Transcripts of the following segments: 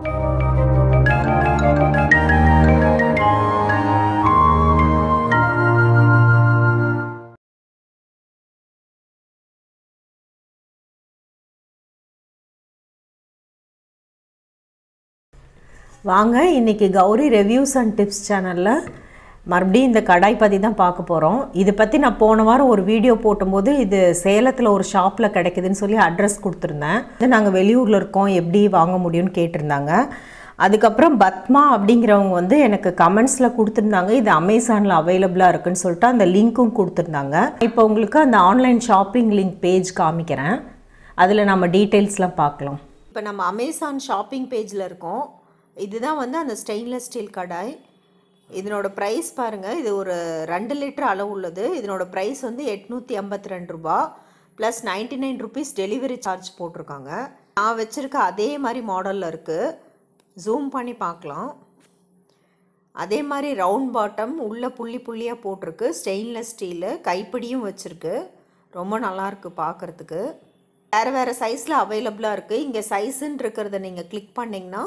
வாங்க இன்றைக்கி Gowri reviews and tips சேனலில் மறுபடியும் இந்த கடாய் பற்றி தான் பார்க்க போகிறோம் இதை பற்றி நான் போன வாரம் ஒரு வீடியோ போட்டும்போது இது சேலத்தில் ஒரு ஷாப்பில் கிடைக்குதுன்னு சொல்லி அட்ரஸ் கொடுத்துருந்தேன் இது நாங்கள் வெளியூரில் இருக்கோம் எப்படி வாங்க முடியும்னு கேட்டிருந்தாங்க அதுக்கப்புறம் பத்மா அப்படிங்கிறவங்க வந்து எனக்கு கமெண்ட்ஸில் கொடுத்துருந்தாங்க இது அமேசானில் அவைலபிளாக இருக்குன்னு சொல்லிட்டு அந்த லிங்க்கும் கொடுத்துருந்தாங்க இப்போ உங்களுக்கு அந்த ஆன்லைன் ஷாப்பிங் லிங்க் பேஜ் காமிக்கிறேன் அதில் நம்ம டீட்டெயில்ஸ்லாம் பார்க்கலாம் இப்போ நம்ம அமேசான் ஷாப்பிங் பேஜில் இருக்கோம் இதுதான் வந்து அந்த ஸ்டெயின்லெஸ் ஸ்டீல் கடாய் இதனோட ப்ரைஸ் பாருங்கள் இது ஒரு ரெண்டு லிட்டர் அளவு உள்ளது இதனோட ப்ரைஸ் வந்து எட்நூற்றி ஐம்பத்தி ரெண்டு ரூபா plus ninety nine rupees delivery charge போட்டிருக்காங்க நான் வச்சுருக்க அதே மாதிரி மாடலில் இருக்குது ஜூம் பண்ணி பார்க்கலாம் அதே மாதிரி ரவுண்ட் பாட்டம் உள்ள புள்ளி புள்ளியாக போட்டிருக்கு ஸ்டெயின்லெஸ் ஸ்டீலு கைப்பிடியும் வச்சுருக்கு ரொம்ப நல்லாயிருக்கு பார்க்குறதுக்கு வேறு வேறு சைஸில் அவைலபிளாக இருக்குது இங்கே சைஸுன்னு இருக்கிறத நீங்கள் கிளிக் பண்ணிங்கன்னா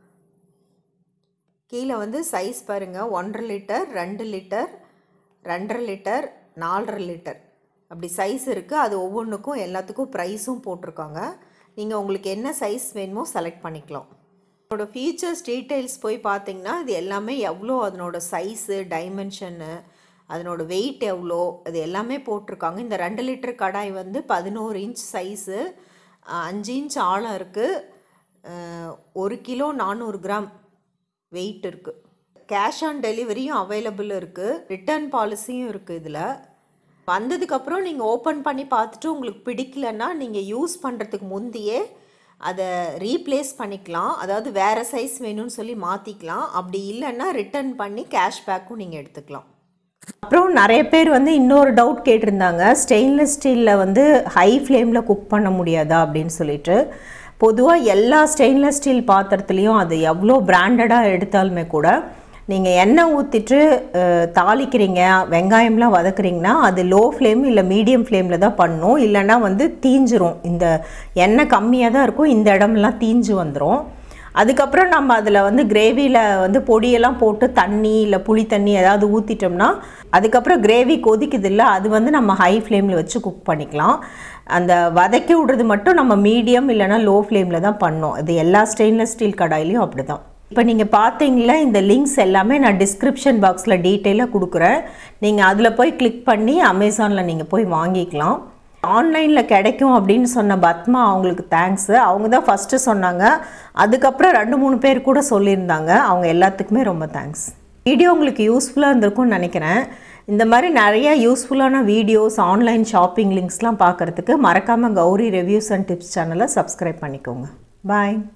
கீழே வந்து சைஸ் பாருங்கள் ஒன்றரை லிட்டர் ரெண்டு லிட்டர் ரெண்டரை லிட்டர் நாலரை லிட்டர் அப்படி சைஸ் இருக்குது அது ஒவ்வொன்றுக்கும் எல்லாத்துக்கும் ப்ரைஸும் போட்டிருக்காங்க நீங்கள் உங்களுக்கு என்ன சைஸ் வேணுமோ செலக்ட் பண்ணிக்கலாம் அதனோட ஃபீச்சர்ஸ் டீட்டெயில்ஸ் போய் பார்த்தீங்கன்னா இது எல்லாமே எவ்வளோ அதனோட சைஸு டைமென்ஷனு அதனோட வெயிட் எவ்வளோ அது எல்லாமே போட்டிருக்காங்க இந்த ரெண்டு லிட்டர் கடாய் வந்து பதினோரு இன்ச் சைஸு அஞ்சு இன்ச் ஆழம் இருக்குது ஒரு கிலோ நானூறு கிராம் வெயிட் இருக்குது கேஷ் ஆன் டெலிவரியும் அவைலபிள் இருக்குது ரிட்டர்ன் பாலிசியும் இருக்குது இதில் வந்ததுக்கப்புறம் நீங்கள் ஓப்பன் பண்ணி பார்த்துட்டு உங்களுக்கு பிடிக்கலன்னா நீங்கள் யூஸ் பண்ணுறதுக்கு முந்தையே அதை ரீப்ளேஸ் பண்ணிக்கலாம் அதாவது வேறு சைஸ் வேணும்னு சொல்லி மாற்றிக்கலாம் அப்படி இல்லைன்னா ரிட்டர்ன் பண்ணி கேஷ்பேக்கும் நீங்கள் எடுத்துக்கலாம் அப்புறம் நிறைய பேர் வந்து இன்னொரு டவுட் கேட்டிருந்தாங்க ஸ்டெயின்லெஸ் ஸ்டீலில் வந்து ஹை ஃப்ளேமில் குக் பண்ண முடியாதா அப்படின்னு சொல்லிட்டு பொதுவாக எல்லா ஸ்டெயின்லெஸ் ஸ்டீல் பாத்திரத்துலேயும் அது எவ்வளோ பிராண்டடாக எடுத்தாலுமே கூட நீங்கள் எண்ணெய் ஊற்றிட்டு தாளிக்கிறீங்க வெங்காயம்லாம் வதக்குறீங்கன்னா அது லோ ஃப்ளேம் இல்லை மீடியம் ஃப்ளேமில் தான் பண்ணணும் இல்லைன்னா வந்து தீஞ்சிரும் இந்த எண்ணெய் கம்மியாக தான் இருக்கும் இந்த இடமெல்லாம் தீஞ்சு வந்துடும் அதுக்கப்புறம் நம்ம அதில் வந்து கிரேவியில் வந்து பொடியெல்லாம் போட்டு தண்ணி இல்லை புளி தண்ணி ஏதாவது ஊற்றிட்டோம்னா அதுக்கப்புறம் கிரேவி கொதிக்குது இல்லை அது வந்து நம்ம ஹை ஃப்ளேமில் வச்சு குக் பண்ணிக்கலாம் அந்த வதக்கி விடுறது மட்டும் நம்ம மீடியம் இல்லைனா லோ ஃப்ளேமில் தான் பண்ணோம் இது எல்லா ஸ்டெயின்லெஸ் ஸ்டீல் கடாயிலையும் அப்படி தான் இப்போ நீங்கள் பார்த்தீங்களா இந்த லிங்க்ஸ் எல்லாமே நான் டிஸ்கிரிப்ஷன் பாக்ஸில் டீட்டெயிலாக கொடுக்குறேன் நீங்கள் அதில் போய் கிளிக் பண்ணி அமேசானில் நீங்கள் போய் வாங்கிக்கலாம் ஆன்லைனில் கிடைக்கும் அப்படின்னு சொன்ன பத்மா அவங்களுக்கு தேங்க்ஸு அவங்க தான் ஃபஸ்ட்டு சொன்னாங்க அதுக்கப்புறம் ரெண்டு மூணு பேர் கூட சொல்லியிருந்தாங்க அவங்க எல்லாத்துக்குமே ரொம்ப தேங்க்ஸ் வீடியோ உங்களுக்கு யூஸ்ஃபுல்லாக இருந்திருக்கும்னு நினைக்கிறேன் இந்த மாதிரி நிறைய யூஸ்ஃபுல்லான வீடியோஸ் ஆன்லைன் ஷாப்பிங் லிங்க்ஸ்லாம் பார்க்குறதுக்கு மறக்காமல் கௌரி ரிவ்யூஸ் அண்ட் டிப்ஸ் சேனலை சப்ஸ்கிரைப் பண்ணிக்கோங்க பாய்